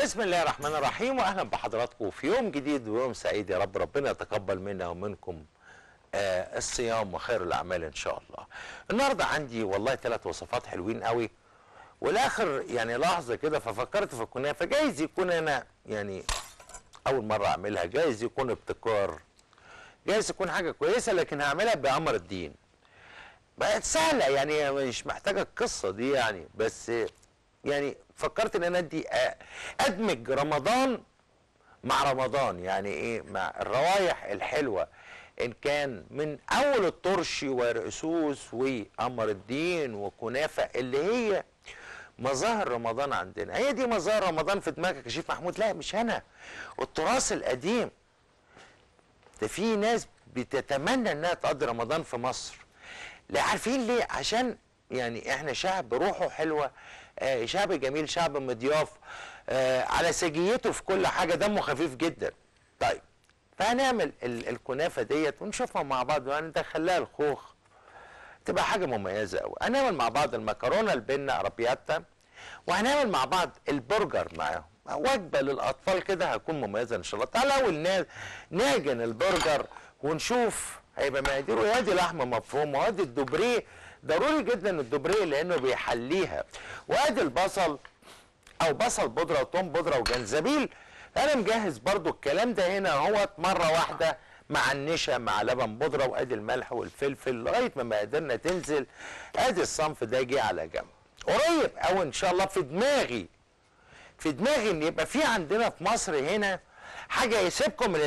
بسم الله الرحمن الرحيم واهلا بحضراتكم في يوم جديد ويوم سعيد يا رب ربنا يتقبل منا ومنكم آه الصيام وخير الاعمال ان شاء الله. النهارده عندي والله ثلاث وصفات حلوين قوي والاخر يعني لحظه كده ففكرت في الكنافه جايز يكون انا يعني اول مره اعملها جايز يكون ابتكار جايز يكون حاجه كويسه لكن هعملها بامر الدين. بقت سهله يعني مش محتاجه القصه دي يعني بس يعني فكرت ان انا ادي ادمج رمضان مع رمضان يعني ايه مع الروايح الحلوه ان كان من اول الطرشي ورقسوس وقمر الدين وكنافه اللي هي مظاهر رمضان عندنا هي دي مظاهر رمضان في دماغك يا شيخ محمود لا مش انا التراث القديم ده في ناس بتتمنى انها تقضي رمضان في مصر لا عارفين ليه عشان يعني احنا شعب روحه حلوه آه شعب جميل شعب مضياف آه على سجيته في كل حاجه دمه خفيف جدا طيب فهنعمل ال الكنافه ديت ونشوفها مع بعض وهندخلها الخوخ تبقى حاجه مميزه قوي هنعمل مع بعض المكرونه البنه ارابياتا وهنعمل مع بعض البرجر معاهم وجبه للاطفال كده هتكون مميزه ان شاء الله تعالى اول نعجن البرجر ونشوف هيبقى مقاديره يا دي لحمه مفرومه وادي الدوبريه ضروري جدا الدوبريه لانه بيحليها وادي البصل او بصل بودره وتوم بودره وجنزبيل انا مجهز برضو الكلام ده هنا اهوت مره واحده مع النشا مع لبن بودره وادي الملح والفلفل لغايه ما مقاديرنا تنزل ادي الصنف ده جه على جنب قريب او ان شاء الله في دماغي في دماغي ان يبقى في عندنا في مصر هنا حاجه يسيبكم من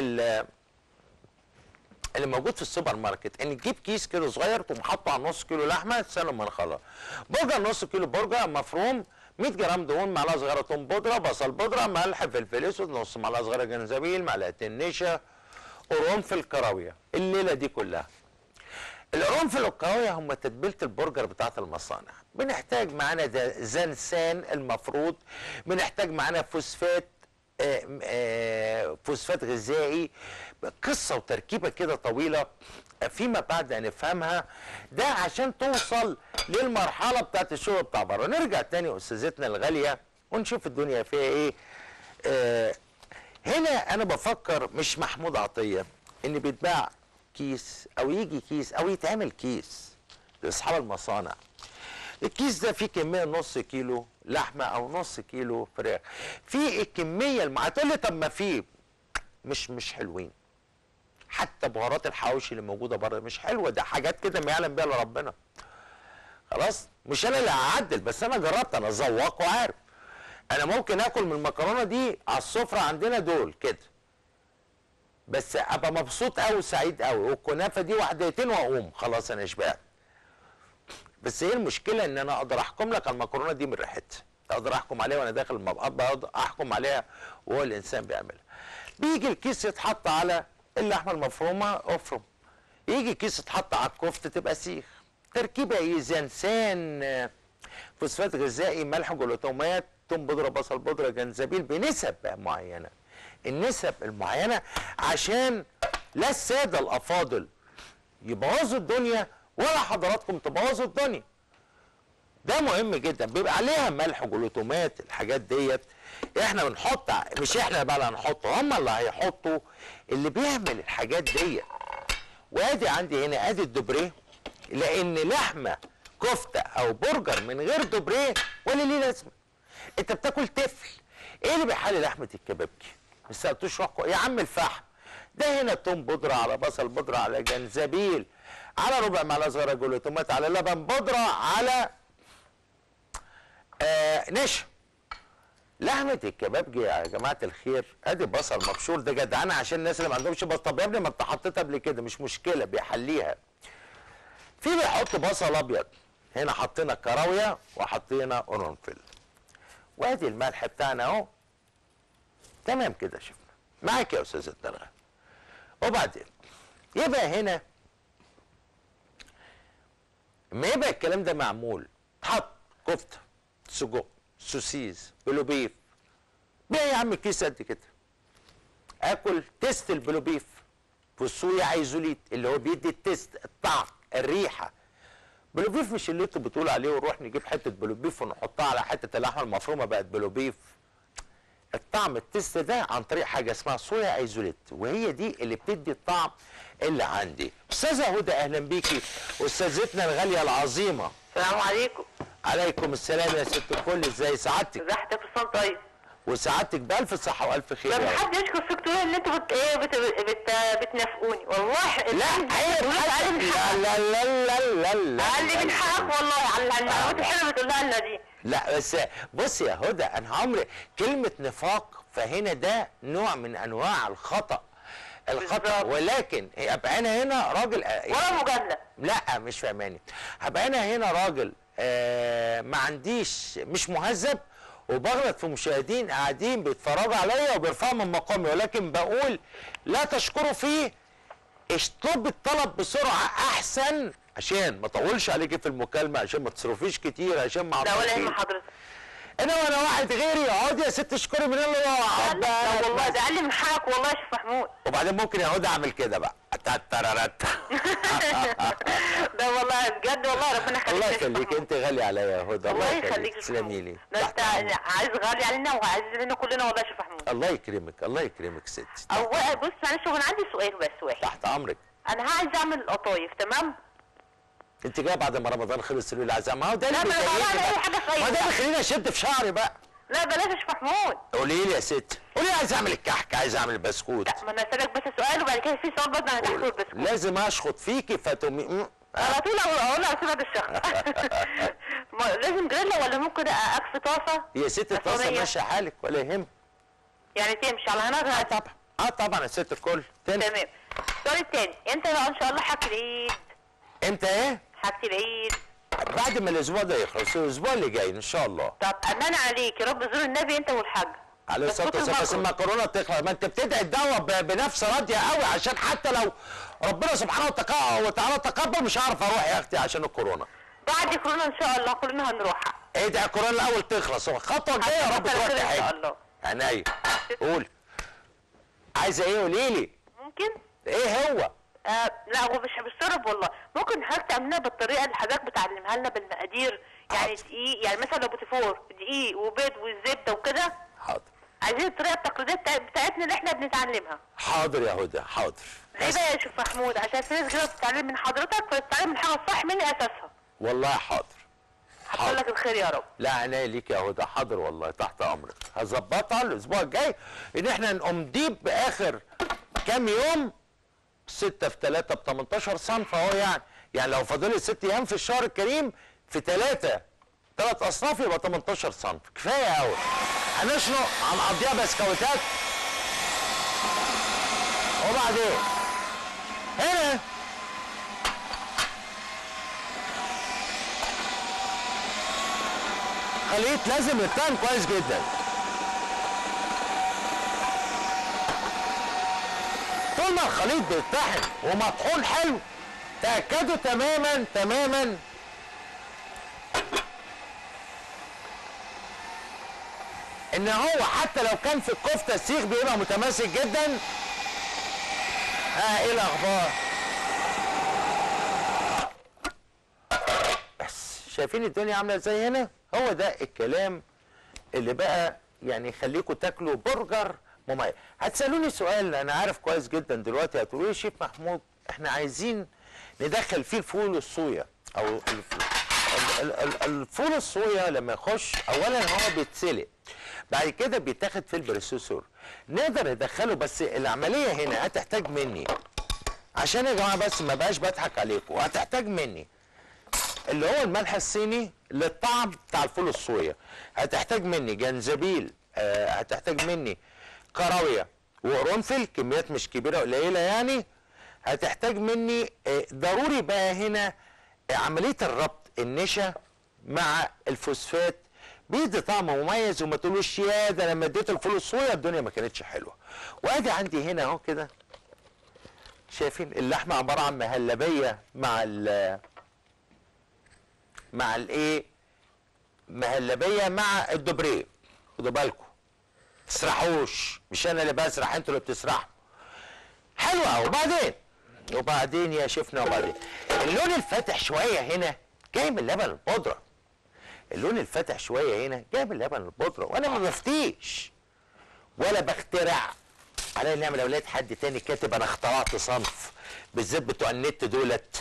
اللي موجود في السوبر ماركت ان تجيب كيس كده صغير تقوم حاطه على نص كيلو لحمه تسلم من خلاص برجر نص كيلو برجر مفروم 100 جرام دهون معلقه صغيره توم بودره بصل بودره ملح فلفل اسود نص معلقه صغيره جنزبيل معلقتين نشا قرنفل كراويه الليله دي كلها القرنفل والكراويه هم تتبيله البرجر بتاعت المصانع بنحتاج معانا ده زنسان المفروض بنحتاج معانا فوسفات آآ آآ فوسفات غذائي قصه وتركيبه كده طويله فيما بعد هنفهمها ده عشان توصل للمرحله بتاعت الشغل بتاع بره نرجع تاني استاذتنا الغاليه ونشوف الدنيا فيها ايه آه هنا انا بفكر مش محمود عطيه ان بيتباع كيس او يجي كيس او يتعمل كيس لاصحاب المصانع الكيس ده فيه كميه نص كيلو لحمه او نص كيلو فراخ في الكميه الم... هتقول لي طب ما في مش مش حلوين حتى بهارات الحواوشي اللي موجوده بره مش حلوه ده حاجات كده ما يعلم بيها الا ربنا خلاص مش انا اللي هعدل بس انا جربت انا ذواق وعارف انا ممكن اكل من المكرونه دي على السفره عندنا دول كده بس ابقى مبسوط قوي وسعيد قوي والكنافه دي وحدتين واقوم خلاص انا شبعت بس ايه المشكله ان انا اقدر احكم لك على المكرونه دي من ريحتها اقدر احكم عليها وانا داخل المطبخ اقدر احكم عليها وهو الانسان بيعملها بيجي الكيس يتحط على اللحمه المفرومه افرم يجي كيس يتحط على الكفته تبقى سيخ تركيبه ايه زنسان فوسفات غذائي ملح جلوتومات توم بودره بصل بودره جنزبيل بنسب معينه النسب المعينه عشان لا الساده الافاضل يبوظوا الدنيا ولا حضراتكم تبوظوا الدنيا ده مهم جدا بيبقى عليها ملح وجلوتومات الحاجات ديت احنا بنحط مش احنا بقى اللي هنحطه هم اللي هيحطوا اللي بيعمل الحاجات ديت وادي عندي هنا ادي الدوبريه لان لحمه كفته او برجر من غير دوبريه ولا ليه لازمه انت بتاكل تفل ايه اللي بيحلي لحمه الكبابجي ما سالتوش روحكم يا عم الفحم ده هنا توم بودره على بصل بودره على جنزبيل على ربع معلقه صغيره جلوتومات على لبن بودره على آه نشا لحمه الكبابجي يا جماعه الخير ادي بصل مبشور ده جدعانه عشان الناس اللي ما عندهمش بصل طب يا ابني ما انت حطيت قبل كده مش مشكله بيحليها في بيحط بصل ابيض هنا حطينا كراويه وحطينا قرنفل وادي الملح بتاعنا اهو تمام كده شفنا معاك يا استاذ الدرغه وبعدين يبقى هنا ما يبقى الكلام ده معمول حط كفته سجق سوسيس بلوبيف بيع يا عم كيس قد كده اكل تيست البلوبيف فالصويا عايزوليت اللي هو بيدي التيست الطعم الريحه بلوبيف مش اللي انتوا بتقولوا عليه ونروح نجيب حته بلوبيف ونحطها على حته اللحمه المفرومه بقت بلوبيف الطعم التست ده عن طريق حاجه اسمها صويا ايزوليت وهي دي اللي بتدي الطعم اللي عندي استاذه هدى اهلا بيكي استاذتنا الغاليه العظيمه السلام عليكم عليكم السلام يا ست الكل ازاي سعادتك ازي حضرتك في الصوت طيب وسعادتك بالف صحه والف خير يا لما رب. حد يشكر فيك تقول ان انتوا بت... ايه بت... بت... بتنافقوني والله لا عيب اقل من لا حقك لا لا لا لا لا اقل من حقك والله على على المعلومات الحلوه اللي بتقولها لنا دي لا بس بص يا هدى انا عمري كلمه نفاق فهنا ده نوع من انواع الخطا الخطا بالظبط. ولكن ابقى انا هنا راجل ولا مجامله لا مش فاهماني هبقى انا هنا راجل آه ما عنديش مش مهذب وبغلط في مشاهدين قاعدين بيتفرجوا عليا وبيرفعوا من مقامي ولكن بقول لا تشكروا فيه اشطب الطلب بسرعه احسن عشان ما اطولش عليكي في المكالمه عشان ما تصرفيش كتير عشان ما لا ولا أعرفش يهم إيه. حضرتك انا وانا واحد غيري اقعد يا ست اشكري من الله لا لا والله ده اقل من حقك والله يا شيخ محمود وبعدين ممكن يا هدى اعمل كده بقى تتررت. ده والله بجد والله ربنا يخليك الله يا شيخ يخليك محمود. انت غالي عليا يا هدى الله يخليك يا شيخ تسلمي محمود. لي ده انت تحت أمرك. عايز غالي علينا وعايز لنا كلنا والله يا شيخ محمود الله يكرمك الله يكرمك ست او بص معلش هو انا عندي سؤال بس واحد تحت امرك انا عايز اعمل قطايف تمام انت جايه بعد ما رمضان خلص تقولي لي عايز ما هو ده اللي لا، ما أنا بيضايقني بعمل أي بقى. حاجة خايفة. ما ده اللي بيخليني اشد في شعري بقى لا بلاش يا شيخ محمود قولي لي يا ست قولي لي عايز اعمل الكحك عايز اعمل البسكوت لا ما انا اسالك بس سؤال وبعد كده في سؤال برضه انا تحت البسكوت لازم اشخط فيكي فتمي م- على طول اقول اقول على طول هذا الشخص ما- لازم جريلا ولا ممكن اكفي طاسه يا ست الطاسه صينية. ماشيه حالك ولا يهم يعني تمشي على نارها طبعا اه طبعا يا ست الكل تمام تمام السؤال التاني انت بقى ان شاء الله حاجه العيد امتى ايه حاجه العيد بعد ما الاسبوع ده يخلص الاسبوع اللي جاي ان شاء الله طب امان عليك يا رب زور النبي انت والحاج عليه الصلاه بسكوت والسلام بس المكرونة. المكرونه تخلص ما انت بتدعي الدعوه ب- بنفس راضيه قوي عشان حتى لو ربنا سبحانه وتقا- وتعالى تقبل مش هعرف اروح يا اختي عشان الكورونا بعد كورونا ان شاء الله كلنا هنروحها ادعي الكورونا الاول تخلص الخطوه الجايه يا رب حتى تروح خير ان شاء تحج الله عينيا قول عايزه ايه قولي لي ممكن ايه هو آه لا هو مش بالشرب والله ممكن حضرتك تعملها بالطريقه اللي حضرتك بتعلمها لنا بالمقادير يعني حاضر. دقيق يعني مثلا لو بوتيفور دقيق وبيض والزبده وكده حاضر عايزين الطريقه التقليديه بتاع- بتاعتنا اللي احنا بنتعلمها حاضر يا هدى حاضر ليه بقى يا شيخ محمود عشان في ناس كده بتتعلم من حضرتك فتتعلم من حاجه صح من اساسها والله حاضر حصل لك الخير يا رب لا عينيا ليك يا هدى حاضر والله تحت امرك هظبطها الاسبوع الجاي ان احنا نقوم ديب باخر كام يوم 6 في 3 ب 18 صنف اهو يعني يعني لو فاضل لي 6 ايام في الشهر الكريم في 3 ثلاث اصناف يبقى 18 صنف كفايه قوي هنشنق هنقضيها بسكويتات وبعدين هنا خليط لازم يتطحن كويس جدا طول ما الخليط بيتطحن ومطحون حلو تأكدوا تماما تماما ان هو حتى لو كان في الكفته السيخ بيبقى متماسك جدا ها ايه الاخبار بس شايفين الدنيا عامله ازاي هنا هو ده الكلام اللي بقى يعني يخليكم تاكلوا برجر مميز هتسالوني سؤال انا عارف كويس جدا دلوقتي هتقولوا لي يا شيف محمود احنا عايزين ندخل فيه الفول الصويا او الف- ال- ال- ال- الفول الصويا لما يخش اولا هو بيتسلق بعد كده بيتاخد في البروسيسور نقدر ندخله بس العمليه هنا هتحتاج مني عشان يا جماعه بس ما بقاش بضحك عليكم هتحتاج مني اللي هو الملح الصيني للطعم بتاع الفول الصويا هتحتاج مني جنزبيل آه هتحتاج مني كراويه وقرنفل كميات مش كبيره قليله يعني هتحتاج مني آه ضروري بقى هنا آه عمليه الربط النشا مع الفوسفات بيدي طعم مميز وما تقولوش يا ده لما اديت الفول الصويا الدنيا ما كانتش حلوه وادي عندي هنا اهو كده شايفين اللحمه عباره عن مهلبيه مع ال مع الايه مهلبيه مع الدوبريه خدوا بالكم تسرحوش مش انا اللي بسرح انتوا اللي بتسرحوا حلو قوي وبعدين وبعدين يا شيفنا وبعدين اللون الفاتح شويه هنا جاي من لبن البودره اللون الفاتح شويه هنا جاي من لبن البودره وانا ما بفتيش ولا بخترع عليا نعمل اولاد حد تاني كاتب انا اخترعت صنف بالذات بتوع النت دولت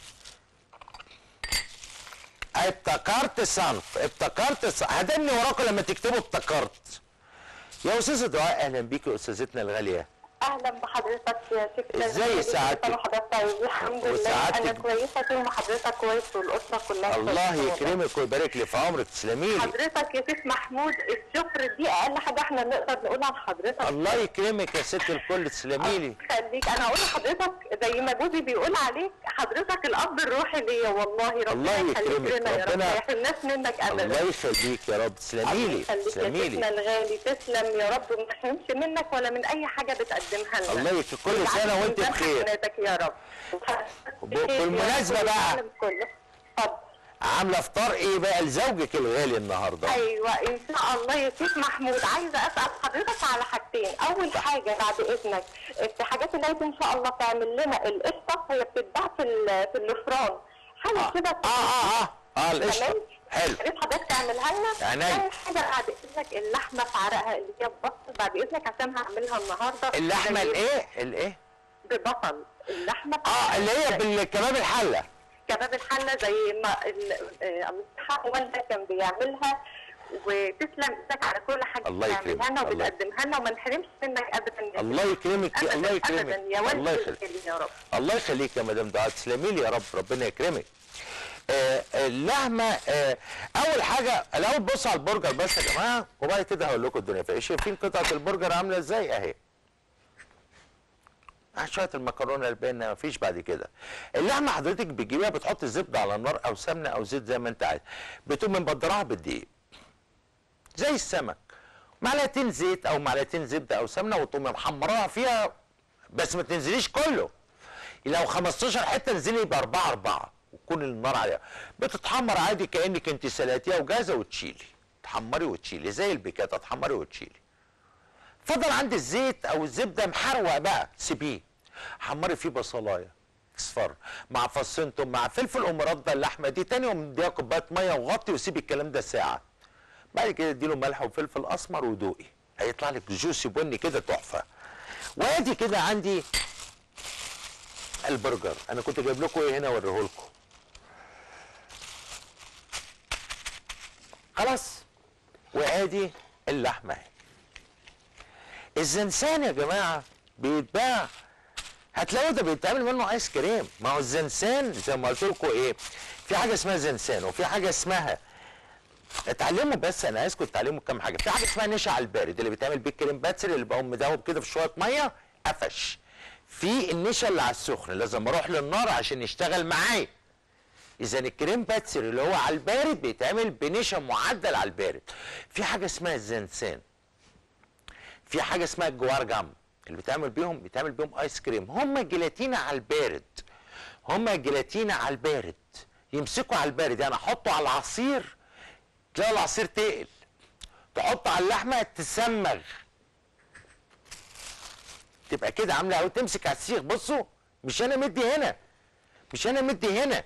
ابتكرت صنف ابتكرت صنف هدني وراكم لما تكتبوا ابتكرت يا استاذه دعاء اهلا بيك يا استاذتنا الغاليه اهلا بحضرتك يا شيخ ازاي سعادتك؟ حضرتك طيب الحمد لله وسعادتك؟ انا كويسه طول ما حضرتك كويس والاسره كلها الله كويسة. يكرمك ويبارك لي في عمرك تسلمي لي حضرتك يا شيخ محمود الشكر دي اقل حاجه احنا نقدر نقولها لحضرتك الله يكرمك يا ست الكل تسلمي لي خليك انا اقول لحضرتك زي ما جوزي بيقول عليك حضرتك الاب الروحي ليا والله ربنا الله يكرمك، يخليك لنا يا رب ربنا- ما يحرمناش منك ابدا الله يخليك يا رب تسلمي لي يخليك تسلمي يا شيخنا لي الغالي تسلم يا رب وما نحرمش منك ولا من اي حاجه بتقدمها لنا الله يك- كل سنة وانت ويجعل بخير. حسناتك يا رب ب- بالمناسبة بقى. العالم كله. اتفضل عامله افطار ايه بقى لزوجك الغالي النهارده ايوه ان شاء الله يا شيخ محمود عايزه اسال حضرتك على حاجتين اول حاجه بعد اذنك في حاجات اللي عايز ان شاء الله تعمل لنا القشطه هي بتتباع في ال- في الفران حاجه كده اه اه اه اه القشطه تمام حلو يا ريت حضرتك تعملها لنا عينيا. تاني حاجه بعد اذنك اللحمه في عرقها اللي هي ببصل بعد اذنك عشان هعملها النهارده اللحمه زي- الايه الايه ببصل اللحمه اه اللي هي بالكباب الحله كباب الحله زي ما ال- آه، الله يرحمه والدك كان بيعملها وتسلم ايدك على كل حاجه الله بتعملها يكرمك. لنا الله وبتقدمها لنا وما نحرمش منك ابدا يا الله يكرمك أبداً، الله أبداً يكرمك يا والدي الله يخليك الكريم يا رب الله يخليك يا مدام دعاء تسلمي لي يا رب ربنا يكرمك آه اللحمه آه اول حاجه الاول بص على البرجر بس يا جماعه وبعد كده هقول لكم الدنيا فيها شايفين قطعه البرجر عامله ازاي اهي مع شويه المكرونه الباقيه ما فيش بعد كده اللحمه حضرتك بتجيبيها بتحط الزبده على النار او سمنه او زيت زي ما انت عايز بتقوم مبدراها بالدقيق زي السمك معلقتين زيت او معلقتين زبده او سمنه وتقوم محمراها فيها بس ما تنزليش كله لو 15 حته انزلي يبقى 4 4 وتكون النار عليها بتتحمر عادي كانك انت سلقتيها وجاهزه وتشيلي تحمري وتشيلي زي البيكاتا تحمري وتشيلي فضل عند الزيت او الزبده محروق بقى سيبيه حمري فيه بصلايه اصفر مع فصين توم مع فلفل ومرده اللحمه دي تاني يوم اديها كوبايه ميه وغطي وسيبي الكلام ده ساعه بعد كده اديله ملح وفلفل اسمر ودوقي هيطلع لك جوسي بني كده تحفه وادي كده عندي البرجر انا كنت جايب لكم ايه هنا اوريه لكم خلاص وادي اللحمه اهي الزنسان يا جماعه بيتباع هتلاقوا ده بيتعمل منه ايس كريم ما هو الزنسان زي ما قلت لكم ايه في حاجه اسمها زنسان وفي حاجه اسمها اتعلموا بس انا عايزكم تتعلموا كام حاجه في حاجه اسمها نشا على البارد اللي بيتعمل بيه الكريم باتسري اللي بقوم مدوب كده في شويه ميه قفش في النشا اللي على السخن لازم اروح للنار عشان يشتغل معايا اذا الكريم باتسري اللي هو على البارد بيتعمل بنشا معدل على البارد في حاجه اسمها الزنسان في حاجه اسمها الجوارجم اللي بيتعمل بيهم بيتعمل بيهم ايس كريم هم جيلاتينا على البارد هم جيلاتينا على البارد يمسكوا على البارد يعني احطه على العصير تلاقي العصير تقل تحط على اللحمه تسمغ تبقى كده عامله قوي تمسك على السيخ بصوا مش انا مدي هنا مش انا مدي هنا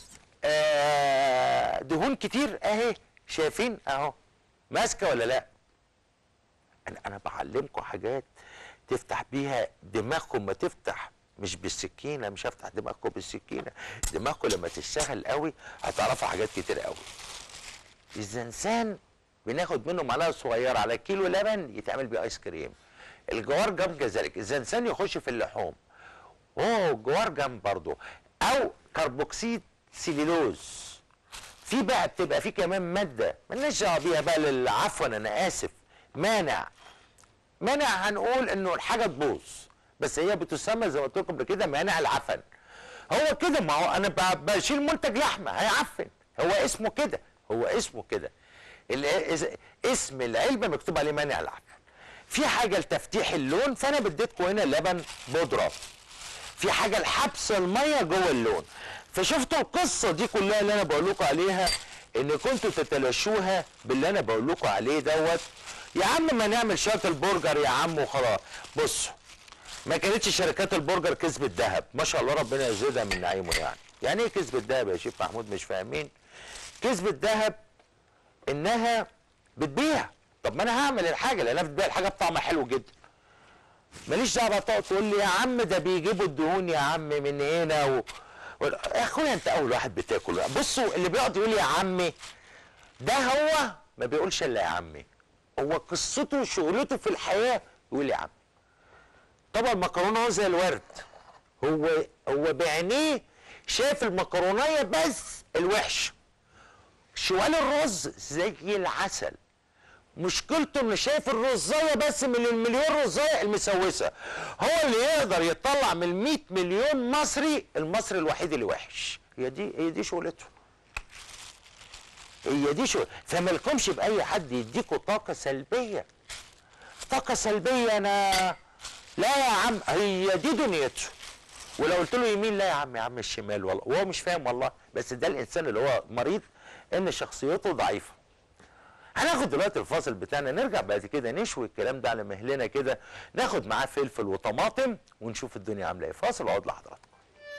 آه دهون كتير اهي شايفين اهو ماسكه ولا لا انا انا بعلمكم حاجات تفتح بيها دماغكم ما تفتح مش بالسكينه مش هفتح دماغكم بالسكينه دماغكم لما تشتغل قوي هتعرفوا حاجات كتير قوي الزنسان بناخد منه معلقه صغيره على كيلو لبن يتعمل بيه ايس كريم الجوار جم كذلك الزنسان يخش في اللحوم اوه جوار جم برضو او كربوكسيد سيليلوز في بقى بتبقى في كمان ماده مالناش دعوه بيها بقى لل- عفوا انا اسف مانع مانع هنقول انه الحاجه تبوظ بس هي بتسمى زي ما قلت لكم قبل كده مانع العفن هو كده ما هو انا ب- بشيل منتج لحمه هيعفن هو اسمه كده هو اسمه كده ال- إز- اسم العلبه مكتوب عليه مانع العفن في حاجه لتفتيح اللون فانا بديتكم هنا لبن بودره في حاجه لحبس الميه جوه اللون فشفتوا القصه دي كلها اللي انا بقول لكم عليها ان كنتوا تتلاشوها باللي انا بقول لكم عليه دوت يا عم ما نعمل شويه البرجر يا عم وخلاص بصوا ما كانتش شركات البرجر كسبت ذهب ما شاء الله ربنا يزيدها من نعيمه يعني يعني ايه كسبت ذهب يا شيخ محمود مش فاهمين كسبت ذهب انها بتبيع طب ما انا هعمل الحاجه لان انا بتبيع الحاجه بطعم حلو جدا ماليش دعوه بقى تقعد تقول لي يا عم ده بيجيبوا الدهون يا عم من هنا و... و... يا اخويا انت اول واحد بتاكل بصوا اللي بيقعد يقول يا عمي ده هو ما بيقولش الا يا عمي هو قصته وشغلته في الحياه يقول يا عم طبعا المكرونه هو زي الورد هو هو بعينيه شايف المكرونيه بس الوحش شوال الرز زي العسل مشكلته انه شايف الرزايه بس من المليون رزايه المسوسه هو اللي يقدر يطلع من ال 100 مليون مصري المصري الوحيد اللي وحش هي دي هي دي شغلته هي دي شغل فما لكمش باي حد يديكوا طاقه سلبيه طاقه سلبيه انا لا يا عم هي دي دنيته ولو قلت له يمين لا يا عم يا عم الشمال والله وهو مش فاهم والله بس ده الانسان اللي هو مريض ان شخصيته ضعيفه هناخد دلوقتي الفاصل بتاعنا نرجع بعد كده نشوي الكلام ده على مهلنا كده ناخد معاه فلفل وطماطم ونشوف الدنيا عامله ايه فاصل واقعد لحضراتكم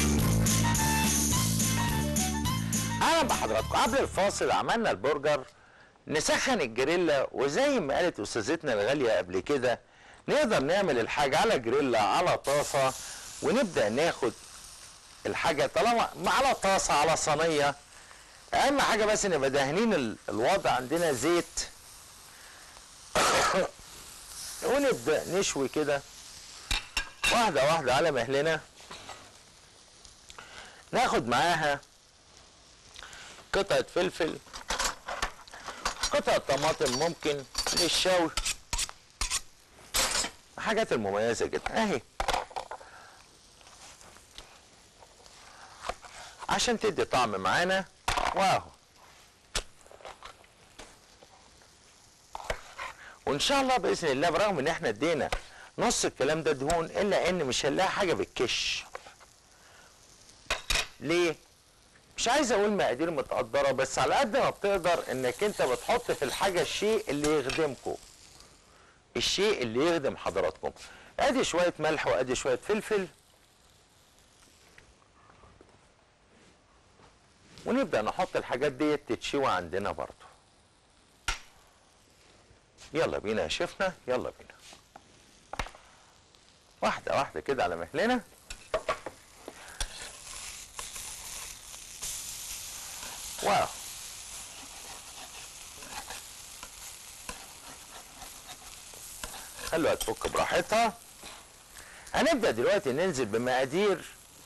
اهلا بحضراتكم قبل الفاصل عملنا البرجر نسخن الجريلا وزي ما قالت استاذتنا الغاليه قبل كده نقدر نعمل الحاجه على جريلا على طاسه ونبدا ناخد الحاجه طالما على طاسه على صينيه اهم حاجه بس نبقى دهنين ال- الوضع عندنا زيت ونبدا نشوي كده واحده واحده على مهلنا ناخد معاها قطعه فلفل قطعه طماطم ممكن للشوي حاجات المميزه جدا اهي عشان تدي طعم معانا واهو وان شاء الله باذن الله برغم ان احنا ادينا نص الكلام ده دهون الا ان مش هنلاقي حاجه بالكش ليه مش عايز اقول مقادير متقدره بس على قد ما بتقدر انك انت بتحط في الحاجه الشيء اللي يخدمكم الشيء اللي يخدم حضراتكم ادي شويه ملح وادي شويه فلفل ونبدا نحط الحاجات دي تتشوي عندنا برضو يلا بينا يا شيفنا يلا بينا واحده واحده كده على مهلنا واو خلوها تفك براحتها هنبدا دلوقتي ننزل بمقادير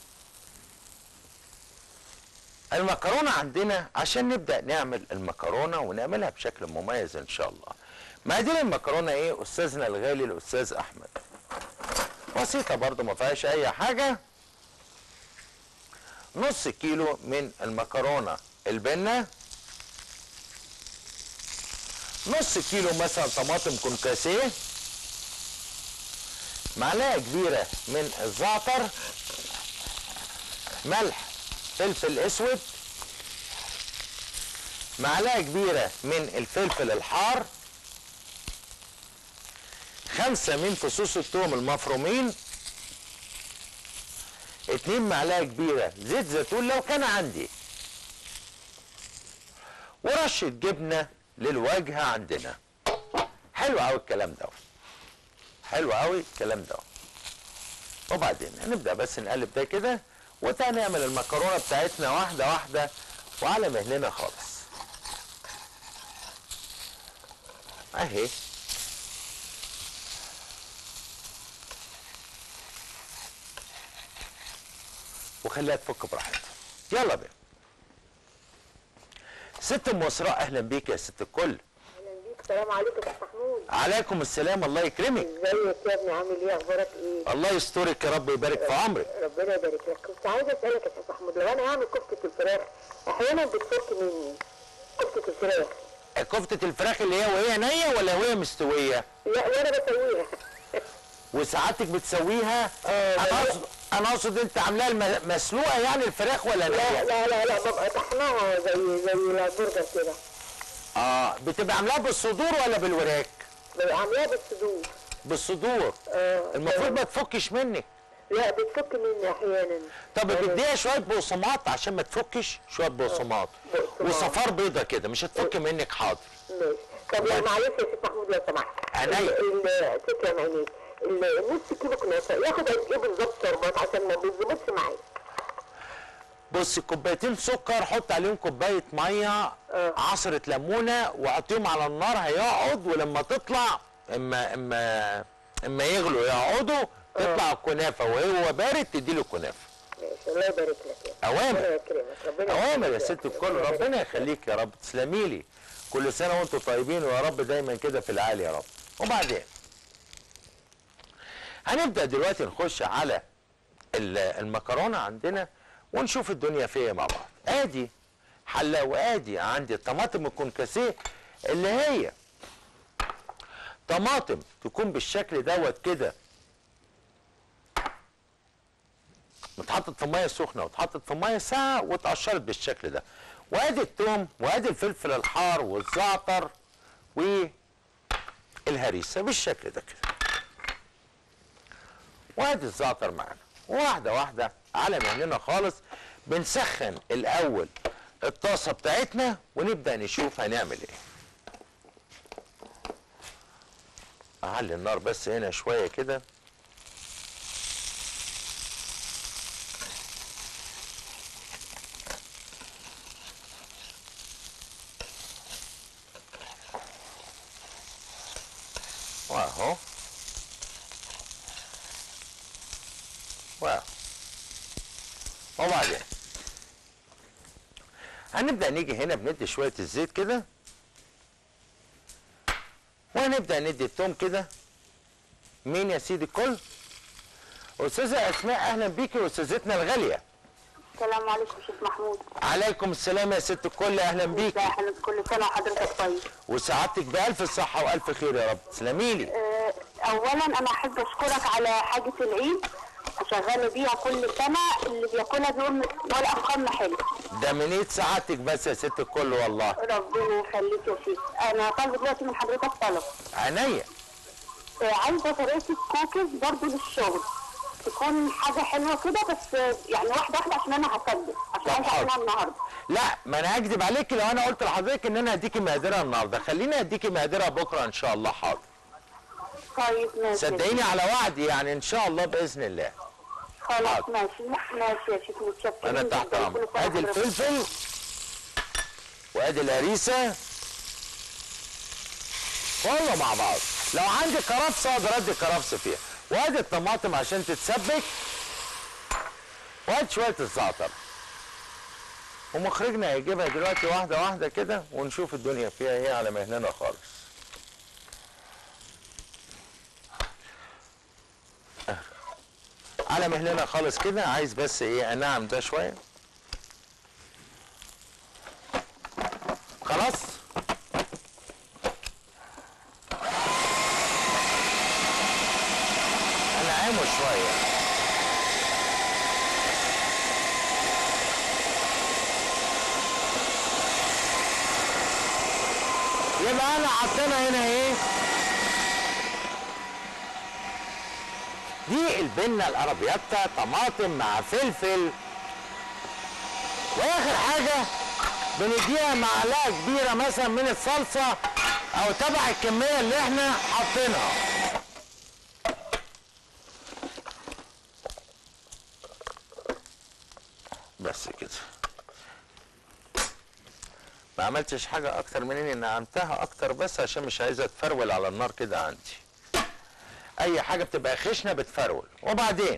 المكرونه عندنا عشان نبدا نعمل المكرونه ونعملها بشكل مميز ان شاء الله مقادير المكرونه ايه استاذنا الغالي الاستاذ احمد بسيطه برضو ما فيهاش اي حاجه نص كيلو من المكرونه البنه نص كيلو مثلا طماطم كونكاسيه معلقه كبيره من الزعتر ملح فلفل اسود معلقه كبيره من الفلفل الحار خمسه من فصوص الثوم المفرومين اتنين معلقه كبيره زيت زيتون لو كان عندي ورشه جبنه للواجهه عندنا حلو قوي الكلام ده حلو قوي الكلام ده وبعدين هنبدا بس نقلب ده كده وتاني نعمل المكرونه بتاعتنا واحده واحده وعلى مهلنا خالص اهي وخليها تفك براحتها يلا بينا ست ام اسراء اهلا بيك يا ست الكل اهلا بيك السلام عليكم يا أستاذ محمود عليكم السلام الله يكرمك ازيك يا ابني عامل ايه اخبارك ايه الله يسترك يا رب ويبارك في عمرك ربنا يبارك لك كنت عايزه اسالك يا استاذ محمود لو انا هعمل كفته الفراخ احيانا بتفك مني كفته الفراخ كفتة الفراخ اللي هي وهي نية ولا وهي مستوية؟ لا وانا بسويها وساعاتك بتسويها آه، انا لا. اقصد انا اقصد انت عاملاها الم- مسلوقة يعني الفراخ ولا لا نية؟ لا لا لا ببقى طحناها زي زي البرجر كده اه بتبقى عاملاها بالصدور ولا بالوراك؟ ببقى عاملاها بالصدور بالصدور اه المفروض ما تفكش منك لا بتفك مني احيانا طب يعني بديها شويه بقسماط عشان ما تفكش شويه بقسماط بقسماط. وصفار بيضه كده مش هتفك منك حاضر ماشي طب لا معلش يا شيخ محمود لو سمحت عينيا. ال- ال- تسلم عينيك ال- النص كيلو كنافه ياخد قد ايه بالظبط شربات عشان ما بيظبطش معايا بص كوبايتين سكر حط عليهم كوبايه ميه عصره ليمونه وحطيهم على النار هيقعد ولما تطلع اما اما اما يغلوا يقعدوا تطلع الكنافه وهو بارد تدي له الكنافه ماشي الله يبارك لك يا رب. اوامر ربنا يكرمك ربنا اوامر يا يكرمك. ست الكل ربنا يخليك يا رب تسلمي لي كل سنه وانتم طيبين ويا رب دايما كده في العالي يا رب وبعدين هنبدا دلوقتي نخش على ال- المكرونه عندنا ونشوف الدنيا فيها مع بعض ادي حله وادي عندي الطماطم الكونكاسيه اللي هي طماطم تكون بالشكل دوت كده اتحطت في ميه سخنه واتحطت في ميه ساقعه واتقشرت بالشكل ده وادي التوم وادي الفلفل الحار والزعتر والهريسه بالشكل ده كده وادي الزعتر معانا واحده واحده على مهلنا خالص بنسخن الاول الطاسه بتاعتنا ونبدا نشوف هنعمل ايه اعلي النار بس هنا شويه كده واهو واو وبعدين هنبدأ نيجي هنا بندي شوية الزيت كده وهنبدأ ندي التوم كده مين يا سيدي الكل أستاذة أسماء أهلا بيكي وأستاذتنا الغالية السلام عليكم شيخ محمود عليكم السلام يا ست الكل أهلا بيكي احنا كل سنه وحضرتك طيب وسعادتك بألف صحة وألف خير يا رب تسلمي لي آه، اولا انا احب اشكرك على حاجه العيد شغاله بيها كل سنه اللي بياكلها بيقول ولا افخم حلو ده من ايد سعادتك بس يا ست الكل والله ربنا يخليك يا شيخ انا طالبه دلوقتي من حضرتك طلب عينيا آه، عايزه طريقه الكوكيز برضو للشغل تكون حاجه حلوه كده بس آه، يعني واحده واحده عشان انا هسجل عشان طب عايزه حاضر. اعملها النهارده لا ما انا هكدب عليك لو انا قلت لحضرتك ان انا هديكي مقاديرها النهارده خليني اديكي مقاديرها بكره ان شاء الله حاضر طيب ماشي صدقيني على وعد يعني ان شاء الله باذن الله خلاص حاضر. ماشي ماشي يا شيخ متشكرين انا تحت جداً. امرك كل سنة ادي وحضرتك الفلفل وادي الهريسه والله مع بعض لو عندي كرفس اقدر ادي كرفس فيها وادي الطماطم عشان تتسبك وادي شويه الزعتر ومخرجنا هيجيبها دلوقطي واحده واحده كده ونشوف الدنيا فيها ايه على مهلنا خالص على مهلنا خالص كده عايز بس ايه انعم ده شويه خلاص انعمه شويه يبقى انا حطينا هنا ايه دي البنة الارابياتا طماطم مع فلفل واخر حاجة بنديها معلقة كبيرة مثلا من الصلصة او تبع الكمية اللي احنا حاطينها بس كده ما عملتش حاجة اكتر من اني نعمتها اكتر بس عشان مش عايزة تفرول على النار كده عندي اي حاجه بتبقى خشنه بتفرول وبعدين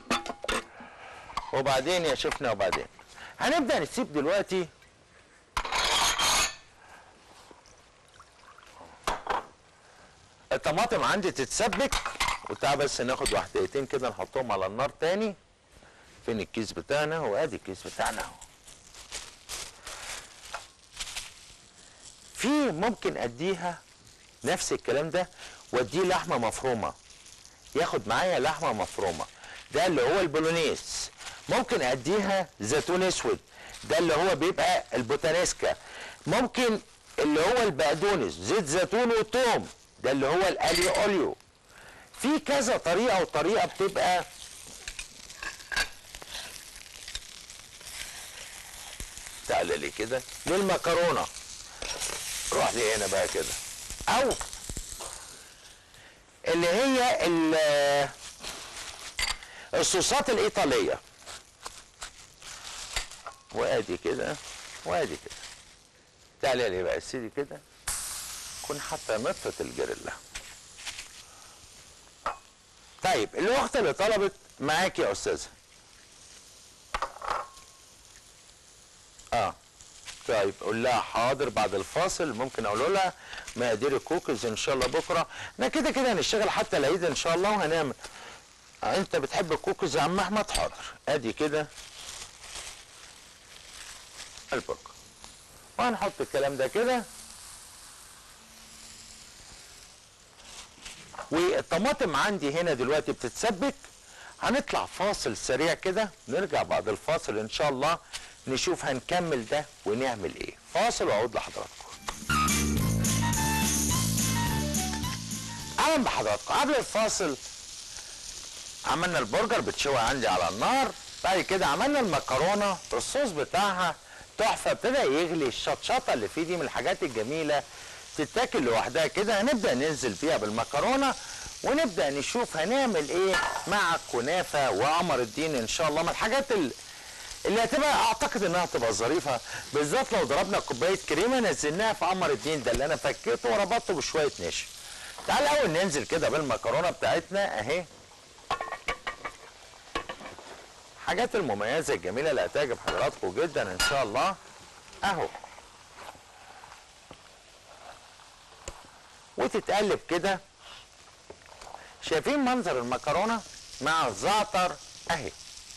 وبعدين يا شفنا وبعدين هنبدا نسيب دلوقتي الطماطم عندي تتسبك وتعال بس ناخد واحدتين كده نحطهم على النار تاني فين الكيس بتاعنا وادي الكيس بتاعنا اهو في ممكن اديها نفس الكلام ده واديه لحمه مفرومه ياخد معايا لحمه مفرومه ده اللي هو البولونيز ممكن اديها زيتون اسود ده اللي هو بيبقى البوتانيسكا ممكن اللي هو البقدونس زيت زيتون وتوم ده اللي هو الاليو اوليو في كذا طريقه وطريقه بتبقى تعالى لي كده للمكرونه روح لي هنا بقى كده او اللي هي ال- الصوصات الايطاليه وادي كده وادي كده تعالى لي بقى يا سيدي كده كون حتى نطفة الجريلا طيب الاخت اللي طلبت معاك يا استاذه اه طيب قول لها حاضر بعد الفاصل ممكن اقول لها مقادير الكوكيز ان شاء الله بكره احنا كده كده هنشتغل حتى العيد ان شاء الله وهنعمل آه انت بتحب الكوكيز يا عم احمد حاضر ادي كده البرجر وهنحط الكلام ده كده والطماطم عندي هنا دلوقتي بتتسبك هنطلع فاصل سريع كده نرجع بعد الفاصل ان شاء الله نشوف هنكمل ده ونعمل ايه فاصل واعود لحضراتكم اهلا بحضراتكم قبل الفاصل عملنا البرجر بتشوي عندي على النار بعد كده عملنا المكرونه الصوص بتاعها تحفه ابتدى يغلي الشطشطه اللي فيه دي من الحاجات الجميله تتاكل لوحدها كده هنبدا ننزل فيها بالمكرونه ونبدا نشوف هنعمل ايه مع الكنافه وقمر الدين ان شاء الله من الحاجات ال- اللي هتبقى اعتقد انها تبقى ظريفه بالذات لو ضربنا كوبايه كريمه نزلناها في قمر الدين ده اللي انا فكيته وربطته بشويه نشا تعال الاول ننزل كده بالمكرونه بتاعتنا اهي الحاجات المميزه الجميله اللي هتعجب حضراتكم جدا ان شاء الله اهو وتتقلب كده شايفين منظر المكرونه مع الزعتر اهي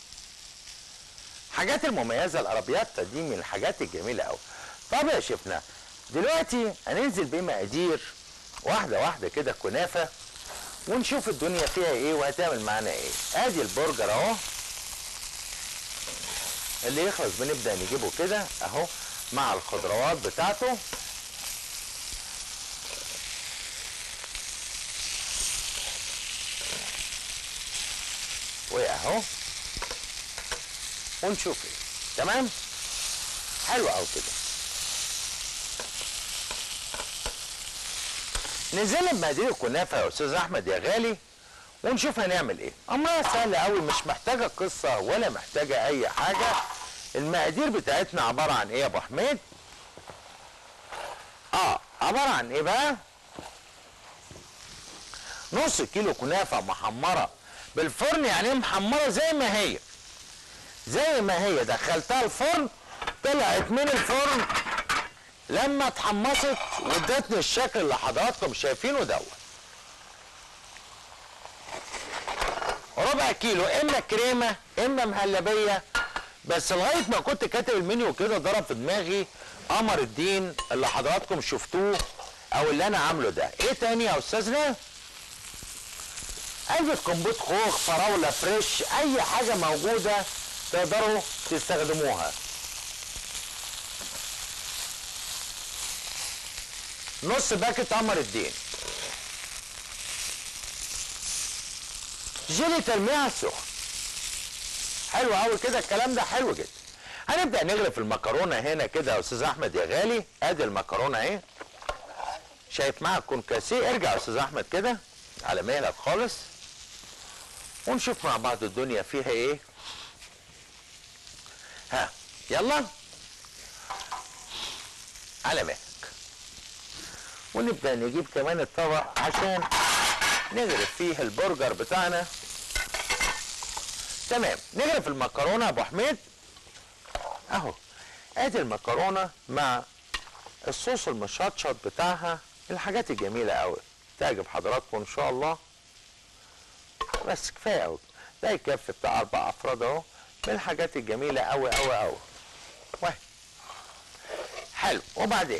حاجات المميزه الارابياتا دي من الحاجات الجميله قوي طب يا شيفنا دلوقتي هننزل بمقادير واحده واحده كده كنافه ونشوف الدنيا فيها ايه وهتعمل معانا ايه ادي البرجر اهو اللي يخلص بنبدا نجيبه كده اهو مع الخضروات بتاعته واهو ونشوف ايه تمام حلو قوي كده نزلنا بمقادير الكنافه يا استاذ احمد يا غالي ونشوف هنعمل ايه امرها سهله قوي مش محتاجه قصه ولا محتاجه اي حاجه المقادير بتاعتنا عباره عن ايه يا ابو حميد اه عباره عن ايه بقى نص كيلو كنافه محمره بالفرن يعني إيه محمره زي ما هي زي ما هي دخلتها الفرن طلعت من الفرن لما اتحمصت وادتني الشكل اللي حضراتكم شايفينه دوت ربع كيلو اما كريمه اما مهلبيه بس لغايه ما كنت كاتب المنيو كده ضرب في دماغي قمر الدين اللي حضراتكم شفتوه او اللي انا عامله ده ايه تاني يا استاذنا علبة كمبوت خوخ فراولة فريش اي حاجة موجودة تقدروا تستخدموها نص باكت قمر الدين جيلي تلميع سخن حلو قوي كده الكلام ده حلو جدا هنبدا نغرف المكرونه هنا كده يا استاذ احمد يا غالي ادي المكرونه اهي شايف معاك كونكاسيه ارجع يا استاذ احمد كده على مهلك خالص ونشوف مع بعض الدنيا فيها ايه ها يلا على مهلك ونبدا نجيب كمان الطبق عشان نغرف فيه البرجر بتاعنا تمام نغرف المكرونه يا ابو حميد اهو ادي المكرونه مع الصوص المشطشط بتاعها الحاجات الجميله قوي تعجب حضراتكم ان شاء الله بس كفايه قوي ده يكفي بتاع اربع افراد اهو من الحاجات الجميله قوي قوي قوي واحد حلو وبعدين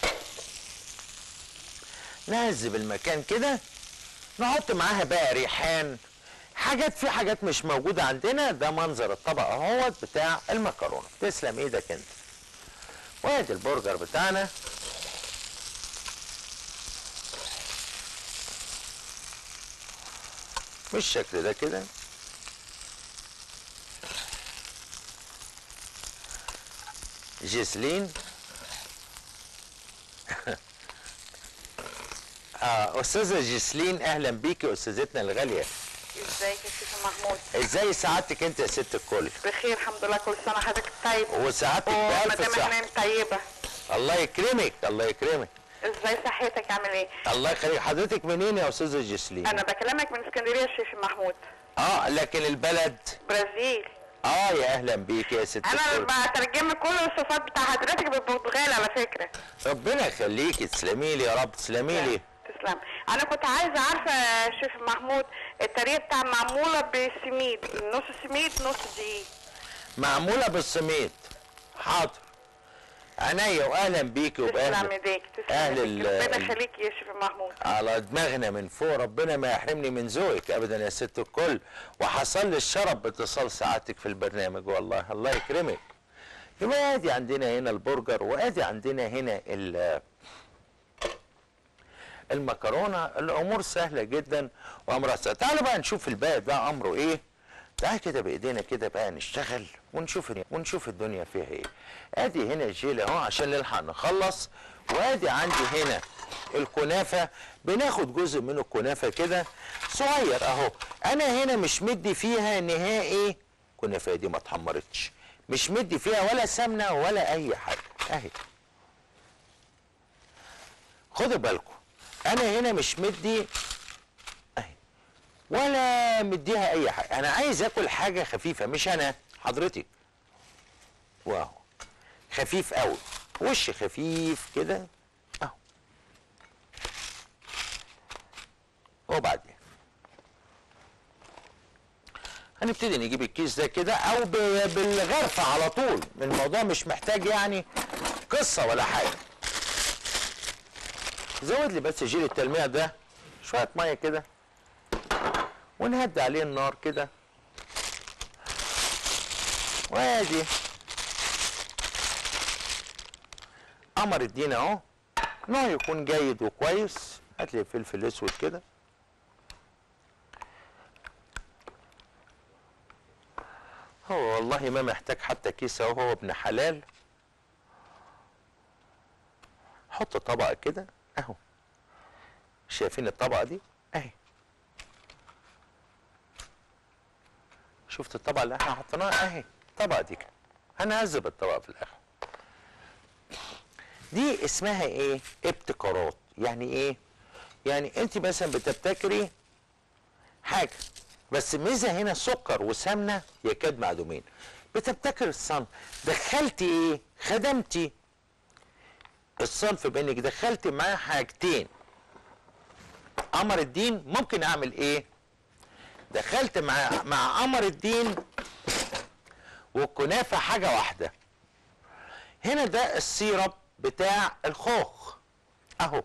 نهذب المكان كده نحط معاها بقى ريحان حاجات في حاجات مش موجوده عندنا ده منظر الطبق اهوت بتاع المكرونه تسلم ايدك انت وادي البرجر بتاعنا بالشكل ده كده جيسلين آه استاذه جيسلين اهلا بيكي استاذتنا الغاليه ازيك يا شيخ محمود ازاي سعادتك انت يا ست الكل بخير الحمد لله كل سنه حضرتك طيب وسعادتك بألف ومدام صحة احنا طيبه الله يكرمك الله يكرمك ازاي صحتك عامل ايه الله يخليك حضرتك منين يا استاذه جيسلين انا بكلمك من اسكندريه يا شيخ محمود اه لكن البلد برازيل اه يا اهلا بيك يا ست انا الكل بترجم كل الصفات بتاع حضرتك بالبرتغال على فكره ربنا يخليكي تسلمي لي يا رب تسلمي لي تسلم انا كنت عايزه عارفه يا شيخ محمود الطريقه بتاع معموله بسميد نص سميد نص دقيق معموله بالسميد حاضر عينيا واهلا بيكي تسلم وباهل ايديك تسلم أهل ايديك ال- ربنا ال- يخليك يا شيخ محمود على دماغنا من فوق ربنا ما يحرمني من ذوقك ابدا يا ست الكل وحصل لي الشرف باتصال سعادتك في البرنامج والله الله يكرمك يبقى ادي عندنا هنا البرجر وادي عندنا هنا ال- المكرونه الامور سهله جدا وامرها سهل تعالوا بقى نشوف الباقي ده امره ايه تعالى كده بايدينا كده بقى نشتغل ونشوف ونشوف الدنيا فيها ايه ادي هنا الجيل اهو عشان نلحق نخلص وادي عندي هنا الكنافه بناخد جزء من الكنافه كده صغير اهو انا هنا مش مدي فيها نهائي الكنافه دي ما اتحمرتش مش مدي فيها ولا سمنه ولا اي حاجه اهي خدوا بالكم انا هنا مش مدي اهي ولا مديها اي حاجه انا عايز اكل حاجه خفيفه مش انا حضرتك واو خفيف قوي وش خفيف كده اهو وبعدين هنبتدي نجيب الكيس ده كده او ب- بالغرفه على طول الموضوع مش محتاج يعني قصه ولا حاجه زود لي بس جيل التلميع ده شويه ميه كده ونهدي عليه النار كده وادي قمر الدين اهو نوع يكون جيد وكويس هات لي فلفل اسود كده هو والله ما محتاج حتى كيس اهو هو ابن حلال حط طبقه كده اهو شايفين الطبقه دي اهي شفت الطبقه اللي احنا حطيناها اهي الطبقه دي كده هنهذب الطبقه في الاخر دي اسمها ايه ابتكارات يعني ايه يعني انت مثلا بتبتكري حاجه بس ميزه هنا سكر وسمنه يكاد معدومين بتبتكر الصنف دخلتي ايه خدمتي الصنف بانك دخلت معاه حاجتين قمر الدين ممكن اعمل ايه دخلت مع مع قمر الدين والكنافه حاجه واحده هنا ده السيرب بتاع الخوخ اهو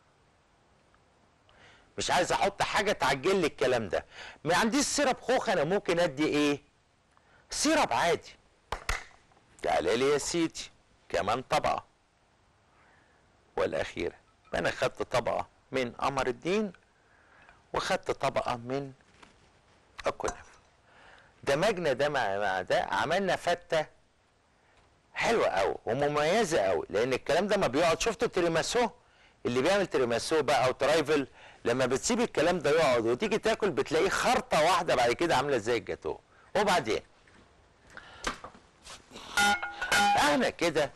مش عايز احط حاجه تعجل لي الكلام ده ما عنديش سيرب خوخ انا ممكن ادي ايه سيرب عادي تعالى لي يا سيدي كمان طبقه والاخيره انا خدت طبقه من قمر الدين وخدت طبقه من الكنافه دمجنا ده مع مع ده عملنا فته حلوه قوي ومميزه قوي لان الكلام ده ما بيقعد شفتوا التيراميسو اللي بيعمل تيراميسو بقى او ترايفل لما بتسيب الكلام ده يقعد وتيجي تاكل بتلاقيه خرطه واحده بعد كده عامله زي الجاتو وبعدين احنا كده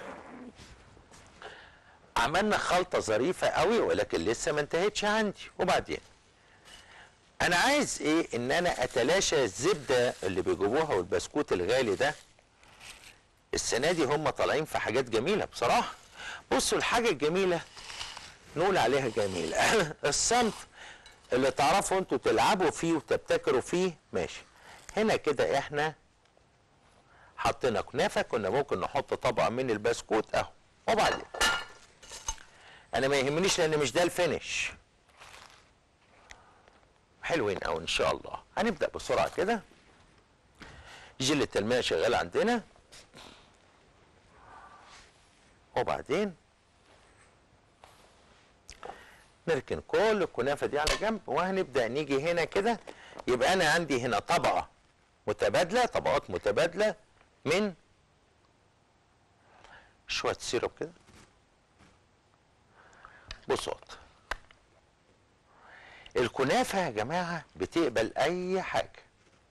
عملنا خلطه ظريفه قوي ولكن لسه ما انتهتش عندي وبعدين انا عايز ايه ان انا اتلاشى الزبده اللي بيجيبوها والبسكوت الغالي ده السنه دي هم طالعين في حاجات جميله بصراحه بصوا الحاجه الجميله نقول عليها جميله الصنف اللي تعرفوا انتوا تلعبوا فيه وتبتكروا فيه ماشي هنا كده احنا حطينا كنافه كنا ممكن نحط طبقه من البسكوت اهو وبعدين انا ما يهمنيش لان مش ده الفينش حلوين قوي ان شاء الله هنبدا بسرعه كده جل التلميع شغال عندنا وبعدين نركن كل الكنافه دي على جنب وهنبدا نيجي هنا كده يبقى انا عندي هنا طبقه متبادله طبقات متبادله من شويه سيرب كده بساط الكنافه يا جماعه بتقبل اي حاجه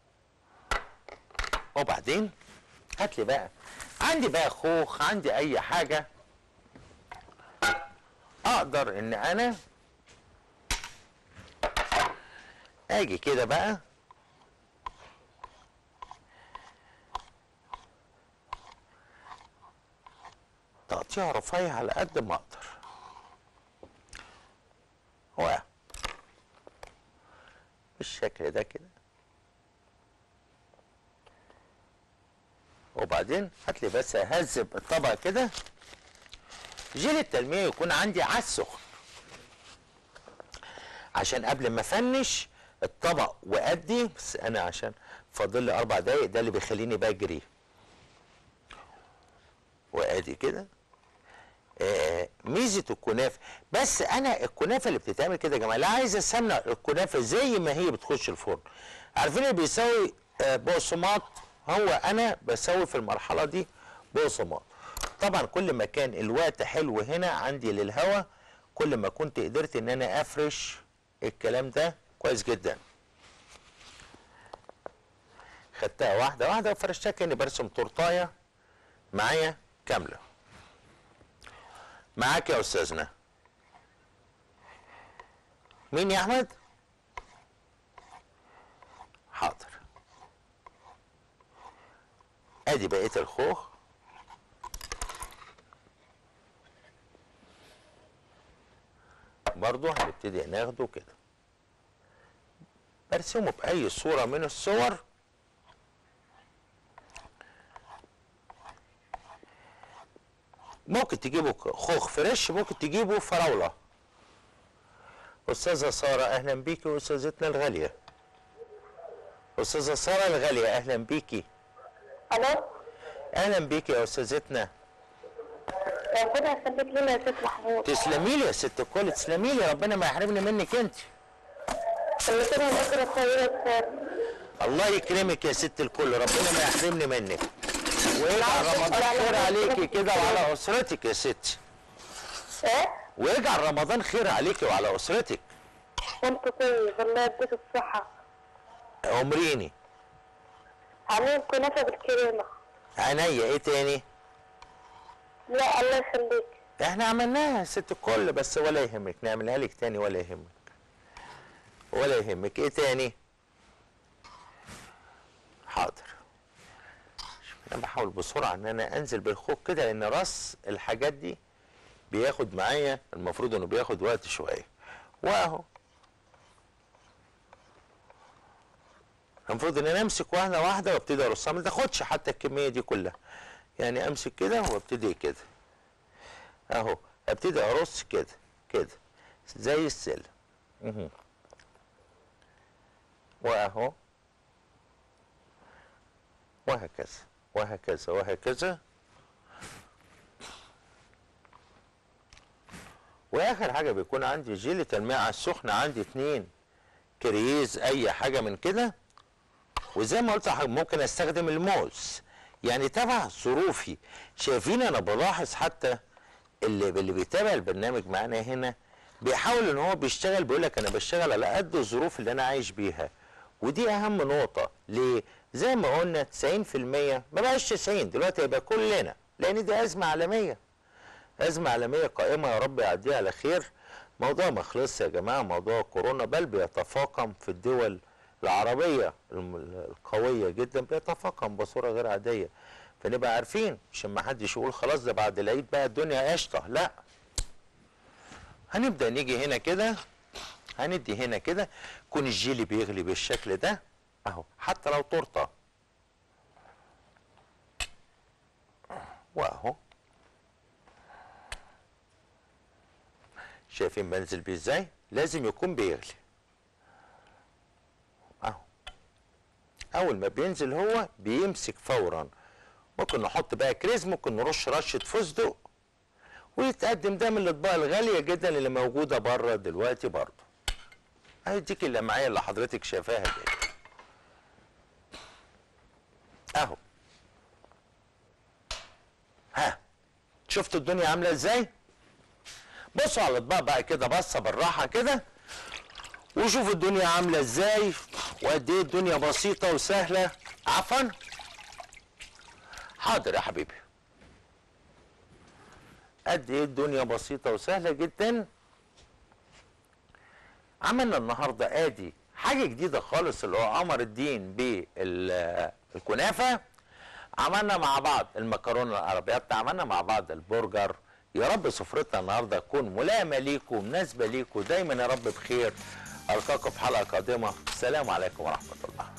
وبعدين هات لي بقى عندي بقى خوخ عندي اي حاجه اقدر ان انا اجي كده بقى تقطيع رفيع على قد ما اقدر هو بالشكل ده كده وبعدين هات لي بس اهذب الطبق كده جيل التلميع يكون عندي على السخن عشان قبل ما افنش الطبق وادي بس انا عشان فاضل لي اربع دقايق ده اللي بيخليني بجري وادي كده آه ميزه الكنافه بس انا الكنافه اللي بتتعمل كده يا جماعه لا عايز السمنه الكنافه زي ما هي بتخش الفرن عارفين اللي بيسوي آه بقسماط هو انا بسوي في المرحله دي بقسماط طبعا كل ما كان الوقت حلو هنا عندي للهوا كل ما كنت قدرت ان انا افرش الكلام ده كويس جدا خدتها واحده واحده وفرشتها كاني برسم تورتايه معايا كامله معاك يا استاذنا مين يا احمد حاضر ادي بقيه الخوخ برضو هنبتدي ناخده كده برسمه بأي صورة من الصور ممكن تجيبوا خوخ فريش ممكن تجيبوا فراولة أستاذة سارة أهلا بيكي وأستاذتنا الغالية أستاذة سارة الغالية أهلا بيكي الو أهلا بيكي يا أستاذتنا ربنا يخليك لنا يا ست محمود تسلمي لي يا ست الكل تسلمي لي ربنا ما يحرمني منك أنت خليتنا نقرا طريقة الله يكرمك يا ست الكل ربنا ما يحرمني منك ويجعل رمضان خير عليكي كده وعلى اسرتك يا ستي ايه ويجعل رمضان خير عليكي وعلى اسرتك وانت طيب الله يديك الصحة عمريني عاملين كنافة بالكريمة عينيا ايه تاني لا الله يخليك احنا عملناها يا ست الكل بس ولا يهمك نعملها لك تاني ولا يهمك ولا يهمك ايه تاني حاضر شوف انا بحاول بسرعه ان انا انزل بالخوخ كده لان راس الحاجات دي بياخد معايا المفروض انه بياخد وقت شويه واهو المفروض ان انا امسك واحده واحده وابتدي ارصها ما تاخدش حتى الكميه دي كلها يعني امسك كده وابتدي كده اهو ابتدي ارص كده كده زي السلم مهم. واهو وهكذا وهكذا وهكذا واخر حاجه بيكون عندي جيلة الماء السخنه عندي اتنين كريز اي حاجه من كده وزي ما قلت لحضرتك ممكن استخدم الموز يعني تبع ظروفي شايفين انا بلاحظ حتى اللي اللي بيتابع البرنامج معانا هنا بيحاول ان هو بيشتغل بيقول لك انا بشتغل على قد الظروف اللي انا عايش بيها ودي اهم نقطه ليه زي ما قلنا 90% ما بقاش 90 دلوقتي هيبقى كلنا لان دي ازمه عالميه ازمه عالميه قائمه يا رب يعديها على خير موضوع ما خلصش يا جماعه موضوع كورونا بل بيتفاقم في الدول العربيه الم- القويه جدا بيتفاقم بصوره غير عاديه فنبقى عارفين عشان ما حدش يقول خلاص ده بعد العيد بقى الدنيا قشطه لا هنبدا نيجي هنا كده هندي هنا كده يكون الجيلي بيغلي بالشكل ده اهو حتى لو تورته واهو شايفين بنزل بيه ازاي لازم يكون بيغلي اهو اول ما بينزل هو بيمسك فورا ممكن نحط بقى كريز ممكن نرش رشه فستق ويتقدم ده من الاطباق الغاليه جدا اللي موجوده بره دلوقتي برضه هيديك اللي معايا اللي حضرتك شايفاها دي اهو ها شفتوا الدنيا عامله ازاي بصوا على الاطباق بقى كده بصه بالراحه كده وشوفوا الدنيا عامله ازاي وقد ايه الدنيا بسيطه وسهله عفوا حاضر يا حبيبي قد ايه الدنيا بسيطه وسهله جدا عملنا النهارده ادي حاجه جديده خالص اللي هو قمر الدين بالكنافه عملنا مع بعض المكرونه العربيات عملنا مع بعض البرجر يا رب سفرتنا النهارده تكون ملائمه ليكم ومناسبه ليكم دايما يا رب بخير القاكم في حلقه قادمه السلام عليكم ورحمه الله